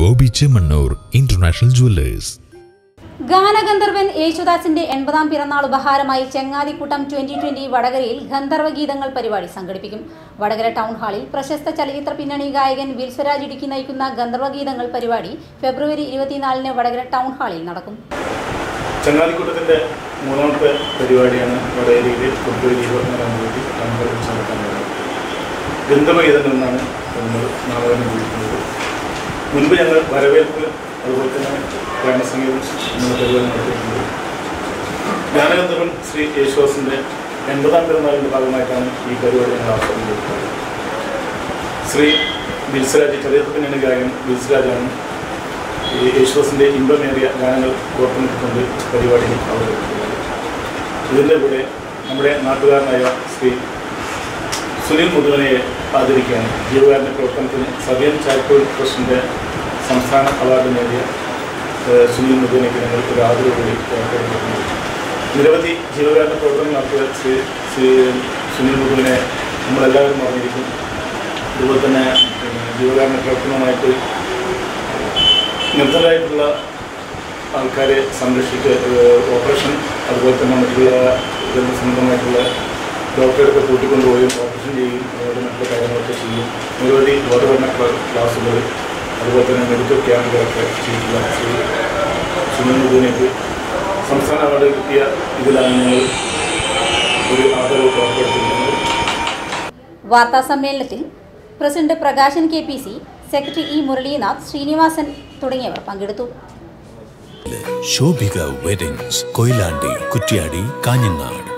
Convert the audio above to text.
Bobby Chemmanur International Jewellers ഗാനഗന്ധർവൻ യേശുദാസിന്റെ എൺപതാം പിറന്നാൾ ഉപഹാരമായി ചെങ്ങാതിക്കൂട്ടം ട്വന്റി ട്വന്റി വടകരയിൽ ഗന്ധർവ ഗീതങ്ങൾ പരിപാടി സംഘടിപ്പിക്കും വടകര ടൗൺ ഹാളിൽ പ്രശസ്ത ചലച്ചിത്ര പിന്നണി ഗായകൻ വിൽസ്വരാജ് ഇടുക്കി നയിക്കുന്ന ഗന്ധർവ ഗീതങ്ങൾ പരിപാടി ഫെബ്രുവരി ഇരുപത്തിനാലിന് വടകര ടൗൺ ഹാളിൽ നടക്കും ചങ്ങാതിക്കൂട്ടത്തിൻ്റെ മൂന്നാമത്തെ പരിപാടിയാണ് വടകരയിൽ ഫെബ്രുവരി ഇരുപത്തിനാലാം തീയതി ടൗണിൽ വെച്ച് നടക്കാൻ പോകുന്നത് ഗന്ധർവഗീതങ്ങൾ എന്നാണ് നമ്മൾ നാമകരണം ചെയ്തിരിക്കുന്നത് മുൻപ് ഞങ്ങൾ വരവേൽപ്പ് അതുപോലെ തന്നെ ഗാനസംഗീതം എന്ന പരിപാടി നടത്തിയിട്ടുണ്ട് ഗാനഗന്ധർവൻ ശ്രീ യേശുദാസിൻ്റെ എൺപതാം പിറന്നാളിൻ്റെ ഭാഗമായിട്ടാണ് ഈ പരിപാടി ഞങ്ങൾ ആസ്വാദനം ചെയ്തിട്ടുള്ളത് ശ്രീ ബിൽസരാജ് ചരിത്രത്തിനാണ് ഗായകൻ ബിൽസരാജാണ് ഈ യേശുദാസിൻ്റെ ഇമ്പമേറിയ ഗാനങ്ങൾ കോർത്തിട്ടുകൊണ്ട് പരിപാടി അവതരിപ്പിക്കുന്നത് ഇതിൻ്റെ കൂടെ നമ്മുടെ നാട്ടുകാരനായ ശ്രീ സുനിൽ മുതുവനയെ ആദരിക്കുകയാണ് ജീവകാരുണ്യ പ്രവർത്തനത്തിന് സബിയൻ ചാരിറ്റബിൾ ട്രസ്റ്റിൻ്റെ സംസ്ഥാന അവാർഡ് നേടിയ ഏഹ്, സുനിൽ മുതുവനയ്ക്ക് ഞങ്ങൾ ഒരു ആദരവ് കൂടി ഏർപ്പെടുത്തിയിട്ടുണ്ട് നിരവധി ജീവകാരുണ്യ പ്രവർത്തനങ്ങൾ നടത്തിയ ശ്രീ ശ്രീ സുനിൽ മുതുവിനെ നമ്മളെല്ലാവരും അറിഞ്ഞിരിക്കും അതുപോലെ തന്നെ പിന്നെ, ജീവകാരുണ്യ പ്രവർത്തനവുമായിട്ട് നിർദ്ധരായിട്ടുള്ള ആൾക്കാരെ സംരക്ഷിക്കുക ഏഹ് ഓപ്പറേഷൻ അതുപോലെ തന്നെ മറ്റുള്ള ഇതിൻ്റെ സംബന്ധമായിട്ടുള്ള ഡോക്ടറെയൊക്കെ കൂട്ടിക്കൊണ്ടുപോയും ഓപ്പറേഷൻ ചെയ്യും അതുപോലെ മറ്റുള്ള കാര്യങ്ങളൊക്കെ ചെയ്യും നിരവധി ബോധവരണ ക്ലാ- ക്ലാസ്സുകൾ അതുപോലെ തന്നെ മെഡിക്കൽ ക്യാമ്പുകളൊക്കെ ചെയ്തിട്ടുള്ള ശ്രീ സുനിൽ മുതുവിനേക്ക് സംസ്ഥാന അവാർഡ് കിട്ടിയ ഇതിലാണ് ഞങ്ങൾ ഒരു ആദരവ് ഏർപ്പെടുത്തിയിരിക്കുന്നത് വാർത്താ സമ്മേളനത്തിൽ president Prakashan K P C secretary E Muralinath Srinivasan തുടങ്ങിയവർ പങ്കെടുത്തു ശോഭിക വെഡിങ്സ് കൊയിലാണ്ടി കുറ്റ്യാടി കാഞ്ഞങ്ങാട്